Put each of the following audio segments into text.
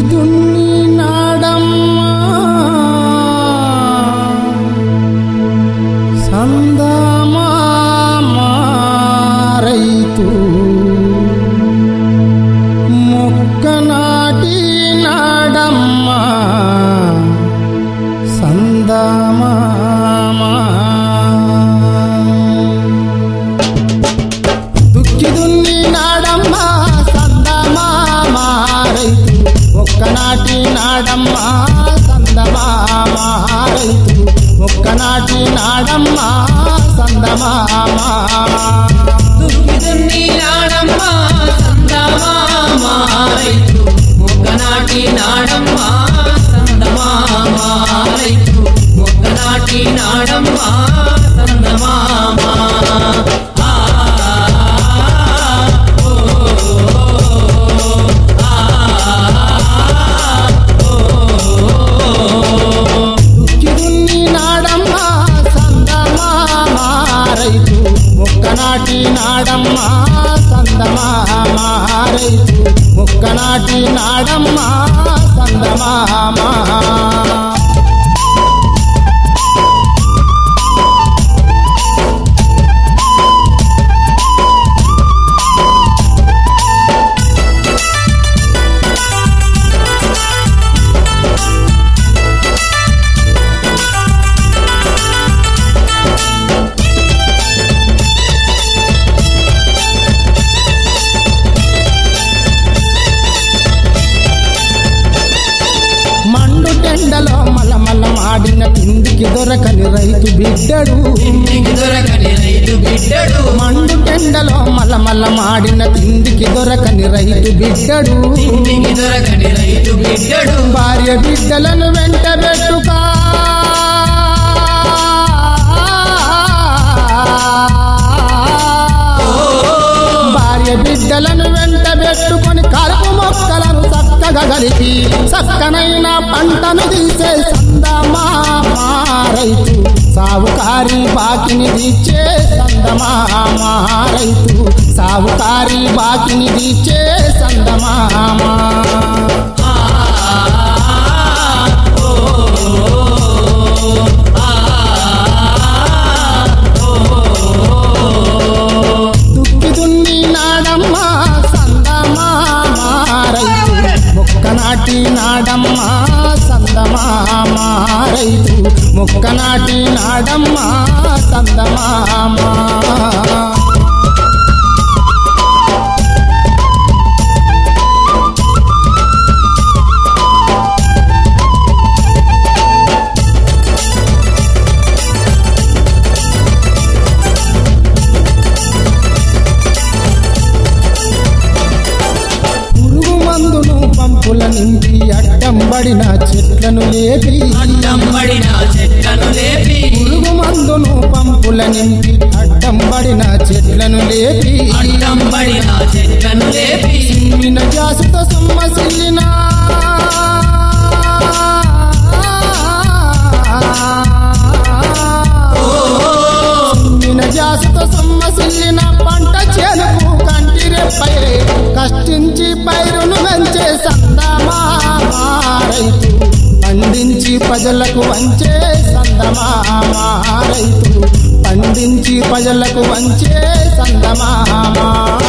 దున్ని నాడమ్మా సందమామా రైతు మొక్క నాటి నాడమ్మా సందమామా దుక్కి దున్ని నాడమ్మా సందమామా రైతు ఒక్కనాటి నాడమ్మా సందమామా రైతు ఒక్కనాటి నాడమ్మా సందమామా దుక్కిదున్ని నాడమ్మా సందమామా రైతు మొక్కనాటి నాడమ్మా సందమామా రైతు మొక్కనాటి నాడమ్మా సందమామా ఆ, ఓ, ఆ, దుక్కి దున్ని నాడమ్మా సందమామా రైతు ఒక్కనాటి నాడమ్మా సందమామా రైతు ఒక్కనాటి నాడమ్మా సందమామా మండు టెండలో మలమల మాడిన తిండికి దొరకని రైతు బిడ్డడు ఇంటికి దొరకని రైతు బిడ్డడు మండు టెండలో మలమల మాడిన తిండికి దొరకని రైతు బిడ్డడు ఇంటికి దొరకని రైతు బిడ్డడు భార్య బిడ్డలను వెంట పెట్టుకా భార్య బిడ్డలను వెంట పెట్టుకొని కలుపు మొక్కలను చక్కగా కలిపి చక్కనైన పంటను తీసే సందమా రైతు సావుకారి బాకిని తీర్చే సందమా రైతు సావుకారి బాకిని తీర్చే సందమామా దుక్కి దున్ని నాడమ్మా సందమామా రైతు మొక్క నాటి నాడమ్మా సందమామా రైతు మొక్క నాటి నాడమ్మా సందమామా పురుగు మందును పంపుల నింపి అడ్డం పడిన చెట్లను లేపి అడ్డం పడిన చెట్లను లేపి పురుగు మందును పంపుల నింపి అడ్డం పడిన చెట్లను లేపి అడ్డం పడిన చెట్లను లేపి సిమ్మిన జాసుతో సొమ్మసిల్లిన సిమ్మిన జాసుతో సొమ్మసిల్లిన పంట చేనుకు కంటి రెప్పై కష్టించి పైరును పెంచే సందమా రైతు పండించి ప్రజలకు వంచే సందమా రైతు పండించి ప్రజలకు వంచే సందమామా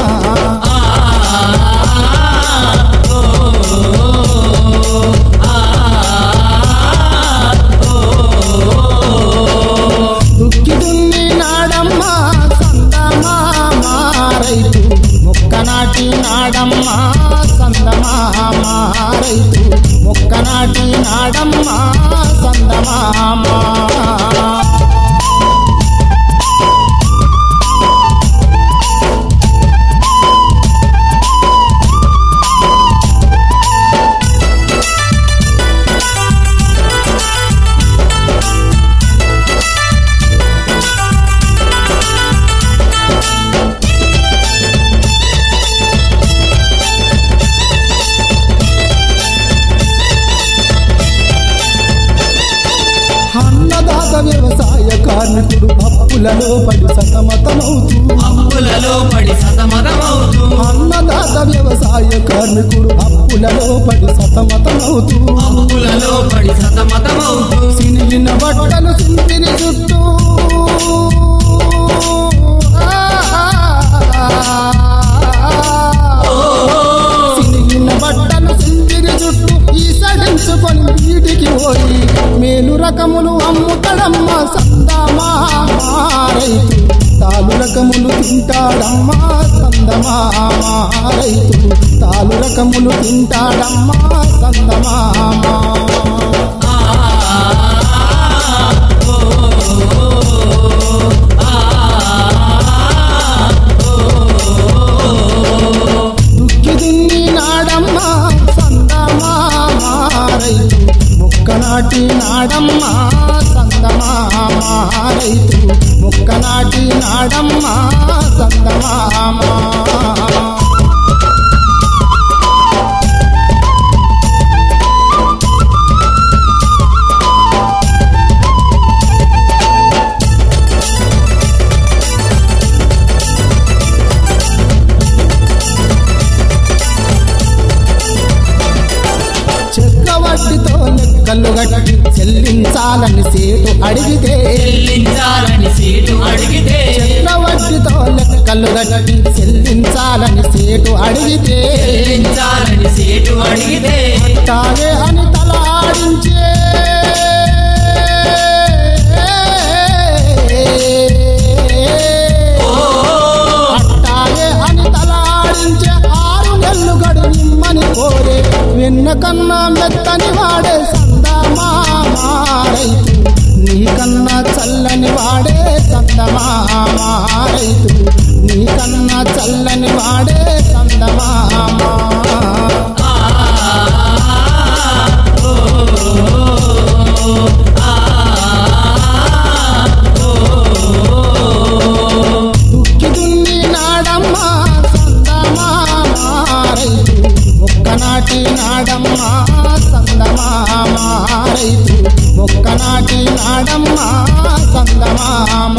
దుక్కి దున్ని నాడమ్మా సందమామా రైతు మొక్క నాటి నాడమ్మా సందమామా రైతు మొక్క నాటి నాడమ్మా సందమామా అన్నదాత వ్యవసాయ కార్మికుడు అప్పులలో పడి సతమతమవుతూ అప్పులలో పడి సతమతమవుతూ అన్నదాత వ్యవసాయ కార్మికుడు అప్పులలో పడి సతమతం తిరుగుతూ అప్పులలో పడి సతమతమవుతూ సినిగిన బట్టలు సింపిరి చుట్టూ సినిగిన బట్టలు సింపిరి చుట్టూ ఈ సడించుకొని వీటికి పోయి మేలు రకములు అమ్ముతాడమ్మ సందమా రైతు తాలు రకములు తింటాడమ్మా సందమా రైతు తాలు రకములు తింటాడమ్మా సందమా దుక్కి దున్ని నాడమ్మ సందమా రైతు ముక్క నాటి నాడమ్మ సందమా రైతు ముక్క నాటి నాడమ్మ సందమా చక్రవర్తితో లెక్కలు గట్టి చెల్లించాలని సేటు అడిగితే చెల్లించాలని సీటు అడిగితే చక్రవర్తితో లెక్కలు గట్టి చెల్లించాలని సేటు అడిగితే చెల్లించాలని సీటు అడిగితే తాగే అని తలాడించే అట్టాగే అని తలాడించే ఆరు నెల్లు గడు నిమ్మని కోరే వెన్న కన్నా మెత్తని వాడే సందమా రైతు నీకన్నా చల్లని వాడే సందమా రైతు నీకన్నా చల్లని వాడే సందమా దుక్కి దున్ని నాడమ్మ సందమా రైతు మొక్క నాటి నాడమ్మ సందమా రైతు మొక్క నాటి నాడమ్మ సందమా